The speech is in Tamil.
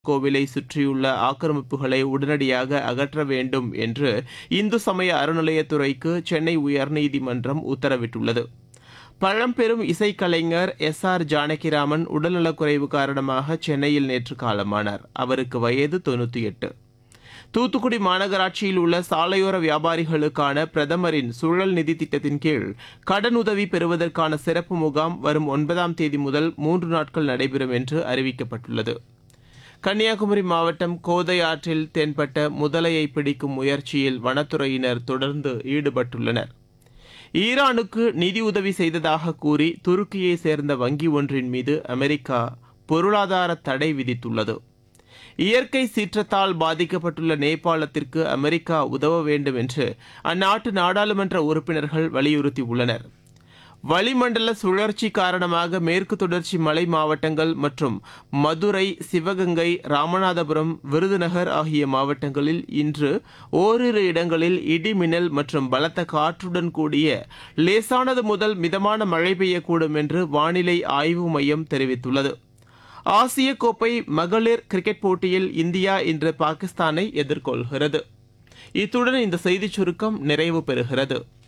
கோவிலை சுற்றியுள்ள ஆக்கிரமிப்புகளை உடனடியாக அகற்ற வேண்டும் என்று இந்து சமய அறநிலையத்துறைக்கு சென்னை உயர்நீதிமன்றம் உத்தரவிட்டுள்ளது பழம்பெரும் இசைக்கலைஞர் எஸ் ஆர் ஜானகிராமன் உடல்நலக்குறைவு காரணமாக சென்னையில் நேற்று காலமானார் அவருக்கு வயது தொண்ணூற்றி எட்டு தூத்துக்குடி மாநகராட்சியில் உள்ள சாலையோர வியாபாரிகளுக்கான பிரதமரின் சுழல் நிதி திட்டத்தின் கீழ் கடனுதவி பெறுவதற்கான சிறப்பு முகாம் வரும் ஒன்பதாம் தேதி முதல் மூன்று நாட்கள் நடைபெறும் என்று அறிவிக்கப்பட்டுள்ளது கன்னியாகுமரி மாவட்டம் கோதை ஆற்றில் தென்பட்ட முதலையை பிடிக்கும் முயற்சியில் வனத்துறையினர் தொடர்ந்து ஈடுபட்டுள்ளனர் ஈரானுக்கு நிதியுதவி செய்ததாக கூறி துருக்கியை சேர்ந்த வங்கி ஒன்றின் மீது அமெரிக்கா பொருளாதார தடை விதித்துள்ளது இயற்கை சீற்றத்தால் பாதிக்கப்பட்டுள்ள நேபாளத்திற்கு அமெரிக்கா உதவ வேண்டும் என்று அந்நாட்டு நாடாளுமன்ற உறுப்பினர்கள் வலியுறுத்தியுள்ளனர் வளிமண்டல சுழற்சி காரணமாக மேற்கு தொடர்ச்சி மலை மாவட்டங்கள் மற்றும் மதுரை சிவகங்கை ராமநாதபுரம் விருதுநகர் ஆகிய மாவட்டங்களில் இன்று ஓரிரு இடங்களில் இடி மின்னல் மற்றும் பலத்த காற்றுடன் கூடிய லேசானது முதல் மிதமான மழை பெய்யக்கூடும் என்று வானிலை ஆய்வு மையம் தெரிவித்துள்ளது ஆசிய கோப்பை மகளிர் கிரிக்கெட் போட்டியில் இந்தியா இன்று பாகிஸ்தானை எதிர்கொள்கிறது இத்துடன் இந்த செய்திச் சுருக்கம் நிறைவு பெறுகிறது